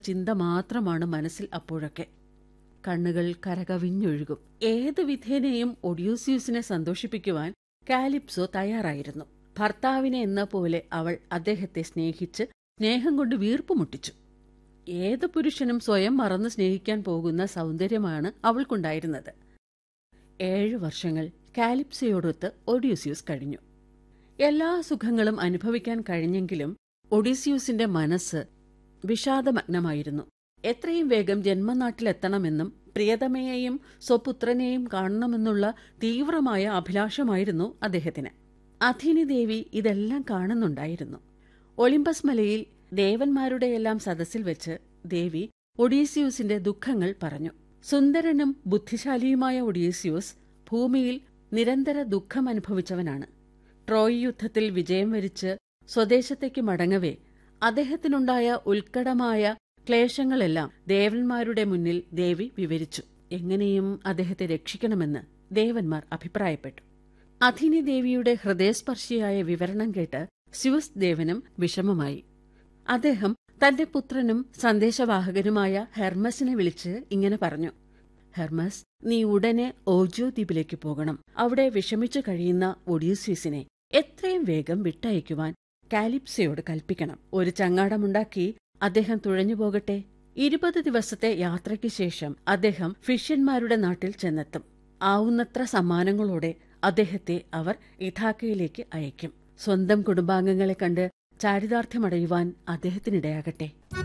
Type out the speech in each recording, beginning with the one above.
ചിന്ത മാത്രമാണ് മനസ്സിൽ അപ്പോഴൊക്കെ കണ്ണുകൾ കരകവിഞ്ഞൊഴുകും ഏത് വിധേനയും ഒഡ്യൂസിയൂസിനെ സന്തോഷിപ്പിക്കുവാൻ കാലിപ്സോ തയ്യാറായിരുന്നു ഭർത്താവിനെ എന്ന പോലെ അവൾ അദ്ദേഹത്തെ സ്നേഹിച്ച് സ്നേഹം കൊണ്ട് വീർപ്പ് മുട്ടിച്ചു ഏത് പുരുഷനും സ്വയം മറന്ന് സ്നേഹിക്കാൻ പോകുന്ന സൗന്ദര്യമാണ് അവൾക്കുണ്ടായിരുന്നത് ഏഴു വർഷങ്ങൾ കാലിപ്സയോടൊത്ത് ഒഡ്യൂസിയൂസ് കഴിഞ്ഞു എല്ലാ സുഖങ്ങളും അനുഭവിക്കാൻ കഴിഞ്ഞെങ്കിലും ഒഡീസിയൂസിന്റെ മനസ്സ് വിഷാദമഗ്നമായിരുന്നു എത്രയും വേഗം ജന്മനാട്ടിലെത്തണമെന്നും പ്രിയതമയെയും സ്വപുത്രനെയും കാണണമെന്നുള്ള തീവ്രമായ അഭിലാഷമായിരുന്നു അദ്ദേഹത്തിന് അഥിനി ദേവി ഇതെല്ലാം കാണുന്നുണ്ടായിരുന്നു ഒളിമ്പസ് മലയിൽ ദേവന്മാരുടെയെല്ലാം സദസ്സിൽ വെച്ച് ദേവി ഒഡീസിയൂസിന്റെ ദുഃഖങ്ങൾ പറഞ്ഞു സുന്ദരനും ബുദ്ധിശാലിയുമായ ഒഡീസിയൂസ് ഭൂമിയിൽ നിരന്തര ദുഃഖം അനുഭവിച്ചവനാണ് ട്രോയ് യുദ്ധത്തിൽ വിജയം വരിച്ച് സ്വദേശത്തേക്ക് മടങ്ങവേ അദ്ദേഹത്തിനുണ്ടായ ഉത്കടമായ ക്ലേശങ്ങളെല്ലാം ദേവന്മാരുടെ മുന്നിൽ ദേവി വിവരിച്ചു എങ്ങനെയും അദ്ദേഹത്തെ രക്ഷിക്കണമെന്ന് ദേവന്മാർ അഭിപ്രായപ്പെട്ടു അഥിനി ദേവിയുടെ ഹൃദയസ്പർശിയായ വിവരണം കേട്ട് സ്യൂസ് ദേവനും വിഷമമായി അദ്ദേഹം തന്റെ പുത്രനും സന്ദേശവാഹകനുമായ ഹെർമസിനെ വിളിച്ച് ഇങ്ങനെ പറഞ്ഞു ഹെർമസ് നീ ഉടനെ ഓജോ ദ്വീപിലേക്ക് പോകണം അവിടെ വിഷമിച്ചു കഴിയുന്ന ഒഡീസ്യൂസിനെ എത്രയും വേഗം വിട്ടയക്കുവാൻ കാലിപ്സയോട് കൽപ്പിക്കണം ഒരു ചങ്ങാടമുണ്ടാക്കി അദ്ദേഹം തുഴഞ്ഞു പോകട്ടെ ഇരുപത് ദിവസത്തെ യാത്രയ്ക്ക് ശേഷം അദ്ദേഹം ഫിഷ്യന്മാരുടെ നാട്ടിൽ ചെന്നെത്തും ആവുന്നത്ര സമ്മാനങ്ങളോടെ അദ്ദേഹത്തെ അവർ ഇഥാക്കയിലേക്ക് അയക്കും സ്വന്തം കുടുംബാംഗങ്ങളെ കണ്ട് ചാരിതാർത്ഥ്യമടയുവാൻ അദ്ദേഹത്തിനിടയാകട്ടെ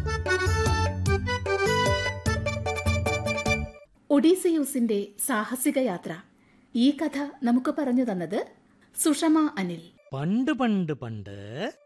ഒഡീസിയൂസിന്റെ സാഹസിക യാത്ര ഈ കഥ നമുക്ക് പറഞ്ഞു തന്നത് സുഷമ അനിൽ പണ്ട് പണ്ട് പണ്ട്